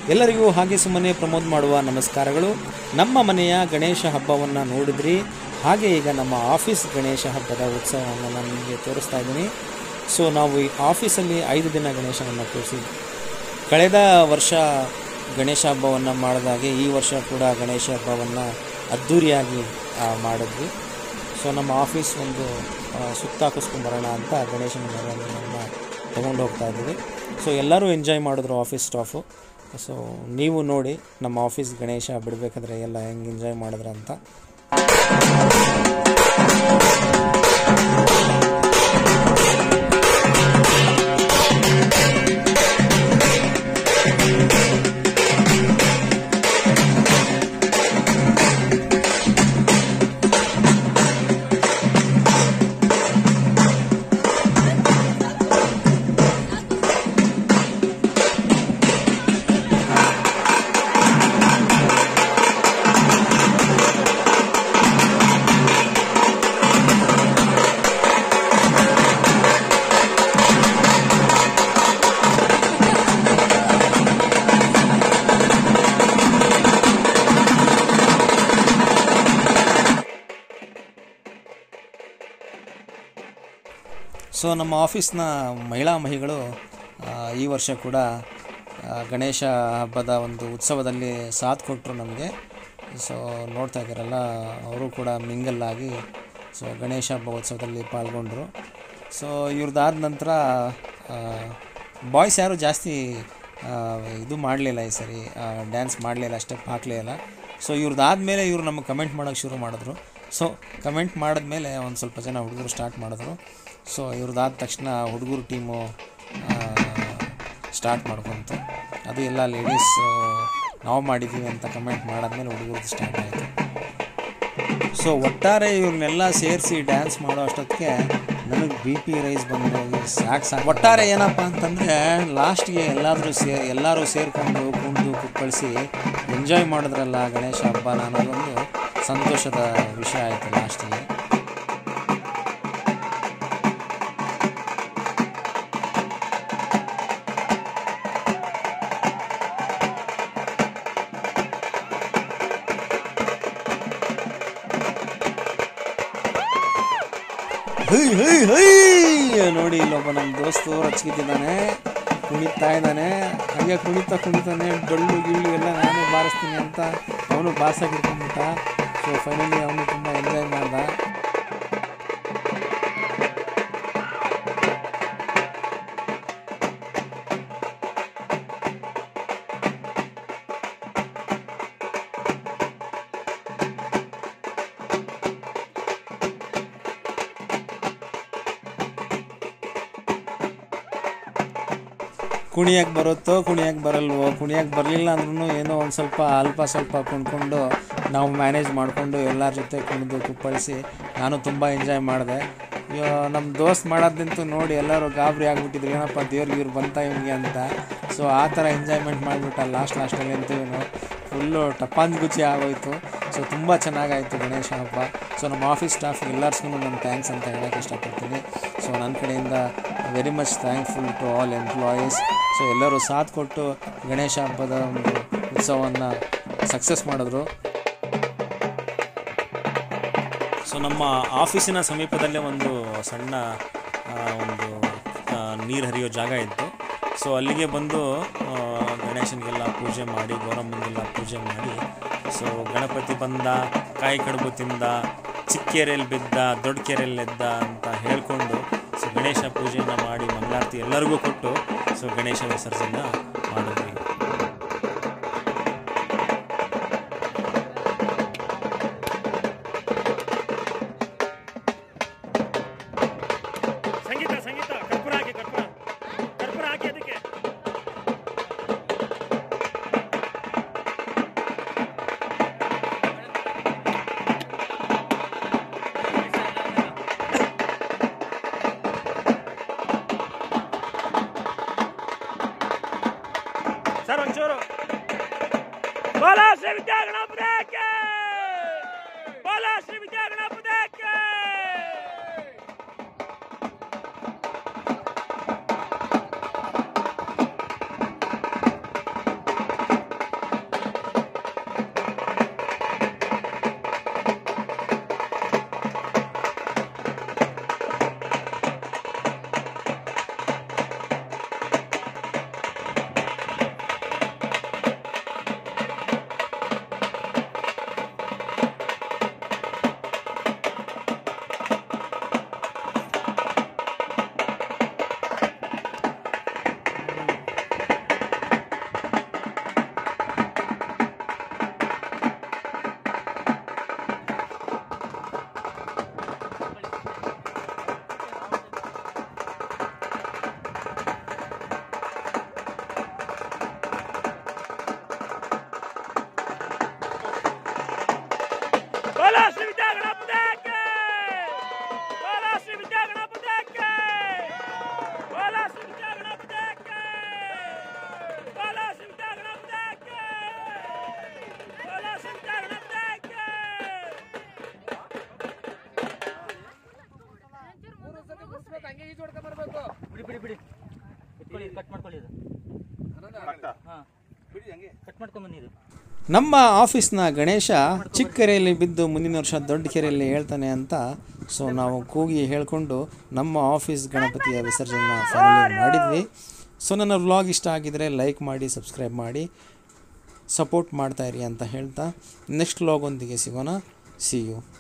ಎಲ್ಲರಿಗೂ ಹಾಗೆ ಸುಮ್ಮನೆ ಪ್ರಮೋದ್ ಮಾಡುವ ನಮಸ್ಕಾರಗಳು ನಮ್ಮ ಮನೆಯ ಗಣೇಶ ಹಬ್ಬವನ್ನು ನೋಡಿದ್ರಿ ಹಾಗೆ ಈಗ ನಮ್ಮ ಆಫೀಸ್ ಗಣೇಶ ಹಬ್ಬದ ಉತ್ಸವವನ್ನು ನಾನು ನಿಮಗೆ ತೋರಿಸ್ತಾ ಇದ್ದೀನಿ ಸೊ ನಾವು ಈ ಆಫೀಸಲ್ಲಿ ಐದು ದಿನ ಗಣೇಶನನ್ನು ಕೂರಿಸಿದ್ವಿ ಕಳೆದ ವರ್ಷ ಗಣೇಶ ಹಬ್ಬವನ್ನು ಮಾಡಿದಾಗೆ ಈ ವರ್ಷ ಕೂಡ ಗಣೇಶ ಹಬ್ಬವನ್ನು ಅದ್ಧೂರಿಯಾಗಿ ಆ, ಮಾಡಿದ್ವಿ ಸೊ ನಮ್ಮ ಆಫೀಸ್ ಒಂದು ಆ, ಸುತ್ತ ಹಾಕಿಸ್ಕೊಂಬರೋಣ ಅಂತ ಗಣೇಶನ ಮೆರವಣಿಗೆಯನ್ನು ತೊಗೊಂಡು ಹೋಗ್ತಾ ಇದ್ದೀವಿ ಸೊ ಎಲ್ಲರೂ ಎಂಜಾಯ್ ಮಾಡಿದ್ರು ಆಫೀಸ್ ಸ್ಟಾಫು ಸೊ ನೀವು ನೋಡಿ ನಮ್ಮ ಆಫೀಸ್ ಗಣೇಶ ಬಿಡಬೇಕಾದ್ರೆ ಎಲ್ಲ ಹೆಂಗೆ ಎಂಜಾಯ್ ಮಾಡಿದ್ರು ಅಂತ ಸೊ ನಮ್ಮ ಆಫೀಸ್ನ ಮಹಿಳಾ ಮಹಿಗಳು ಆ, ಈ ವರ್ಷ ಕೂಡ ಆ, ಗಣೇಶ ಹಬ್ಬದ ಒಂದು ಉತ್ಸವದಲ್ಲಿ ಸಾಥ್ ಕೊಟ್ಟರು ನಮಗೆ ಸೊ ನೋಡ್ತಾ ಇದ್ದೀರಲ್ಲ ಅವರು ಕೂಡ ಮಿಂಗಲ್ ಆಗಿ ಸೊ ಗಣೇಶ ಹಬ್ಬ ಉತ್ಸವದಲ್ಲಿ ಪಾಲ್ಗೊಂಡ್ರು ಸೊ ಇವ್ರದ್ದಾದ ನಂತರ ಬಾಯ್ಸ್ ಯಾರು ಜಾಸ್ತಿ ಆ, ಇದು ಮಾಡಲಿಲ್ಲ ಈ ಸರಿ ಡ್ಯಾನ್ಸ್ ಮಾಡಲಿಲ್ಲ ಸ್ಟೆಪ್ ಹಾಕಲಿಲ್ಲ ಸೊ ಇವ್ರದ್ದಾದ್ಮೇಲೆ ಇವ್ರು ನಮಗೆ ಕಮೆಂಟ್ ಮಾಡೋಕ್ಕೆ ಶುರು ಮಾಡಿದ್ರು ಸೊ ಕಮೆಂಟ್ ಮಾಡಿದ್ಮೇಲೆ ಒಂದು ಸ್ವಲ್ಪ ಜನ ಹುಡುಗರು ಸ್ಟಾರ್ಟ್ ಮಾಡಿದ್ರು ಸೊ ಇವ್ರದ್ದಾದ ತಕ್ಷಣ ಹುಡುಗರು ಟೀಮು ಸ್ಟಾರ್ಟ್ ಮಾಡ್ಕೊಂತು ಅದು ಎಲ್ಲ ಲೇಡೀಸ್ ನಾವು ಮಾಡಿದ್ದೀವಿ ಅಂತ ಕಮೆಂಟ್ ಮಾಡಾದ್ಮೇಲೆ ಹುಡುಗರದ್ದು ಸ್ಟಾರ್ಟ್ ಆಯಿತು ಸೊ ಒಟ್ಟಾರೆ ಇವ್ರನ್ನೆಲ್ಲ ಸೇರಿಸಿ ಡ್ಯಾನ್ಸ್ ಮಾಡೋ ಅಷ್ಟೊತ್ತಿಗೆ ನನಗೆ ಬಿ ಪಿ ರೈಸ್ ಬಂದು ಸಾಕು ಸಾಕು ಒಟ್ಟಾರೆ ಏನಪ್ಪ ಅಂತಂದರೆ ಲಾಸ್ಟ್ಗೆ ಎಲ್ಲಾದರೂ ಸೇ ಎಲ್ಲರೂ ಸೇರಿಕೊಂಡು ಕುಂದು ಕುಪ್ಪಳಿಸಿ ಎಂಜಾಯ್ ಮಾಡಿದ್ರಲ್ಲ ಗಣೇಶ ಹಬ್ಬನ ಅನ್ನೋದೊಂದು ಸಂತೋಷದ ವಿಷಯ ಆಯಿತು ಲಾಸ್ಟಿಗೆ ಹೈ ಹೈ ಹೈ ನೋಡಿ ಇಲ್ಲೊಬ್ಬ ನಮ್ಮ ದೋಸ್ತು ರಚ್ಕಿದ್ದಾನೆ ಕುಣಿತಾ ಇದ್ದಾನೆ ಹಾಗೆ ಕುಣಿತಾ ಕುಣಿತಾನೆ ಡೊಳ್ಳು ಗಿಳ್ಳು ಎಲ್ಲ ನಾನು ಬಾರಿಸ್ತೀನಿ ಅಂತ ಅವನು ಬಾರ್ಸಕ್ಕೆ ಇಟ್ಕೊಂಡ್ಬಿಟ್ಟ ಸೊ ಫೈನಲಿ ಅವನು ತುಂಬ ಎಂಜಾಯ್ ಮಾಡ್ದ ಕುಣಿಯಕ್ಕೆ ಬರುತ್ತೋ ಕುಣಿಯಕ್ಕೆ ಬರಲ್ವೋ ಕುಣಿಯಕ್ಕೆ ಬರಲಿಲ್ಲ ಅಂದ್ರೂ ಏನೋ ಒಂದು ಸ್ವಲ್ಪ ಅಲ್ಪ ಸ್ವಲ್ಪ ಕುಣ್ಕೊಂಡು ನಾವು ಮ್ಯಾನೇಜ್ ಮಾಡಿಕೊಂಡು ಎಲ್ಲರ ಜೊತೆ ಕುಣಿದು ಕುಪ್ಪಳಿಸಿ ನಾನು ತುಂಬ ಎಂಜಾಯ್ ಮಾಡಿದೆ ನಮ್ಮ ದೋಸ್ತ್ ಮಾಡೋದಂತೂ ನೋಡಿ ಎಲ್ಲರೂ ಗಾಬರಿ ಆಗ್ಬಿಟ್ಟಿದ್ರು ಏನಪ್ಪ ದೇವ್ರಿಗೆ ಇವ್ರು ಬಂತ ಇವ್ನಿಗೆ ಅಂತ ಸೊ ಆ ಥರ ಎಂಜಾಯ್ಮೆಂಟ್ ಮಾಡಿಬಿಟ್ಟ ಲಾಸ್ಟ್ ಲಾಸ್ಟಲ್ಲಿ ಅಂತೀವಿ ಫುಲ್ಲು ಟಪಾಂಜ್ ಗುಚ್ಚಿ ಆಗೋಯ್ತು ಸೊ ತುಂಬ ಚೆನ್ನಾಗಾಯಿತು ಗಣೇಶ ಹಬ್ಬ ಸೊ ನಮ್ಮ ಆಫೀಸ್ ಸ್ಟಾಫ್ ಎಲ್ಲರಿಗೂ ನಾನು ಥ್ಯಾಂಕ್ಸ್ ಅಂತ ಹೇಳೋಕ್ಕೆ ಇಷ್ಟಪಡ್ತೀನಿ ಸೊ ನನ್ನ ಕಡೆಯಿಂದ very much thankful to all employees so ಎಲ್ಲರೂ ಸಾಥ್ ಕೊಟ್ಟು ಗಣೇಶ ಹಬ್ಬದ ಒಂದು ಉತ್ಸವವನ್ನು ಸಕ್ಸಸ್ ಮಾಡಿದ್ರು ಸೊ ನಮ್ಮ ಆಫೀಸಿನ ಸಮೀಪದಲ್ಲೇ ಒಂದು ಸಣ್ಣ ಆ, ಒಂದು ನೀರು ಹರಿಯೋ ಜಾಗ ಇತ್ತು ಸೊ ಅಲ್ಲಿಗೆ ಬಂದು ಆ, ಗಣೇಶನಿಗೆಲ್ಲ ಪೂಜೆ ಮಾಡಿ ಗೌರಮ್ಮನಿಗೆಲ್ಲ ಪೂಜೆ ಮಾಡಿ ಸೊ ಗಣಪತಿ ಬಂದ ಕಾಯಿ ಕಡುಬು ತಿಂದ ಚಿಕ್ಕ ಕೆರೆಯಲ್ಲಿ ಬಿದ್ದ ದೊಡ್ಡ ಕೆರೆಯಲ್ಲಿ ಎದ್ದ ಅಂತ ಹೇಳ್ಕೊಂಡು ಸೊ ಗಣೇಶ ಪೂಜೆಯನ್ನು ಮಾಡಿ ಮಂಗಳಾರತಿ ಎಲ್ಲರಿಗೂ ಕೊಟ್ಟು ಸೊ ಗಣೇಶ ವಿಸರ್ಜನೆ ಮಾಡಿದ್ವಿ ಸಂಗೀತ ಸಂಗೀತ ಕರ್ಪೂರ ಹಾಕಿ ಕರ್ಪೂರ ಕರ್ಪೂರ ಹಾಕಿ ಅದಕ್ಕೆ ಸರ್ ಒಂಚೂರು ಬಾಲ ಶ್ರೀ ವಿದ್ಯಾ ಗಣಪತಿಗೆ ಬಾಲ ಶ್ರೀ ವಿದ್ಯಾ ಗಣಪತಿಗೆ ಬೋಲಾ ಶ್ರೀ ವಿದ್ಯಾ ಗಣಪತಿಗೆ ಬೋಲಾ ಶ್ರೀ ವಿದ್ಯಾ ಗಣಪತಿಗೆ ಬೋಲಾ ಶ್ರೀ ವಿದ್ಯಾ ಗಣಪತಿಗೆ ಬೋಲಾ ಶ್ರೀ ವಿದ್ಯಾ ಗಣಪತಿಗೆ ಬೋಲಾ ಶ್ರೀ ವಿದ್ಯಾ ಗಣಪತಿಗೆ ಬಿಡಿ ಬಿಡಿ ಬಿಡಿ ಇಟ್ಕೊಳ್ಳಿ ಕಟ್ ಮಾಡ್ಕೊಳ್ಳಿ ಇದು ಹಾಂ ಕಟ್ ಮಾಡ್ಕೊಂಬನ್ನಿ ಇದು ನಮ್ಮ ಆಫೀಸ್ನ ಗಣೇಶ ಚಿಕ್ಕ ಕೆರೆಯಲ್ಲಿ ಬಿದ್ದು ಮುಂದಿನ ವರ್ಷ ದೊಡ್ಡ ಕೆರೆಯಲ್ಲಿ ಹೇಳ್ತಾನೆ ಅಂತ ಸೊ ನಾವು ಕೂಗಿ ಹೇಳ್ಕೊಂಡು ನಮ್ಮ ಆಫೀಸ್ ಗಣಪತಿಯ ವಿಸರ್ಜನೆ ಫೈನಲಿ ಮಾಡಿದ್ವಿ ಸೊ ನನ್ನ ವ್ಲಾಗ್ ಇಷ್ಟ ಆಗಿದರೆ ಲೈಕ್ ಮಾಡಿ ಸಬ್ಸ್ಕ್ರೈಬ್ ಮಾಡಿ ಸಪೋರ್ಟ್ ಮಾಡ್ತಾಯಿರಿ ಅಂತ ಹೇಳ್ತಾ ನೆಕ್ಸ್ಟ್ ವ್ಲಾಗೊಂದಿಗೆ ಸಿಗೋಣ ಸಿ ಯು